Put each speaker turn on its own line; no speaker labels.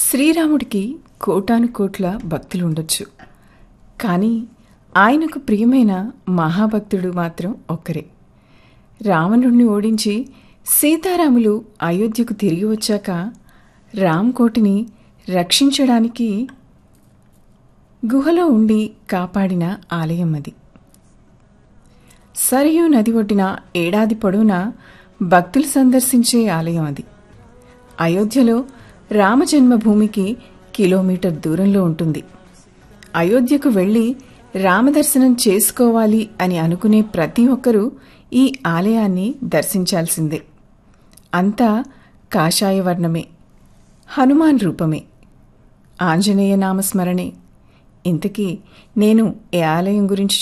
శ్రీరాముడికి కోటాను కోట్ల భక్తులు ఉండొచ్చు కానీ ఆయనకు ప్రియమైన మహాభక్తుడు మాత్రం ఒక్కరే రావణుడిని ఓడించి సీతారాములు అయోధ్యకు తిరిగి వచ్చాక రామ్కోటిని రక్షించడానికి గుహలో ఉండి కాపాడిన ఆలయం అది సరియు నది ఒడ్డిన ఏడాది పొడవునా భక్తులు సందర్శించే ఆలయం అది అయోధ్యలో రామజన్మభూమికి కిలోమీటర్ దూరంలో ఉంటుంది అయోధ్యకు వెళ్ళి రామదర్శనం చేసుకోవాలి అని అనుకునే ప్రతి ఒక్కరూ ఈ ఆలయాన్ని దర్శించాల్సిందే అంతా కాషాయవర్ణమే హనుమాన్ రూపమే ఆంజనేయ నామస్మరణే ఇంతకీ నేను ఏ ఆలయం గురించి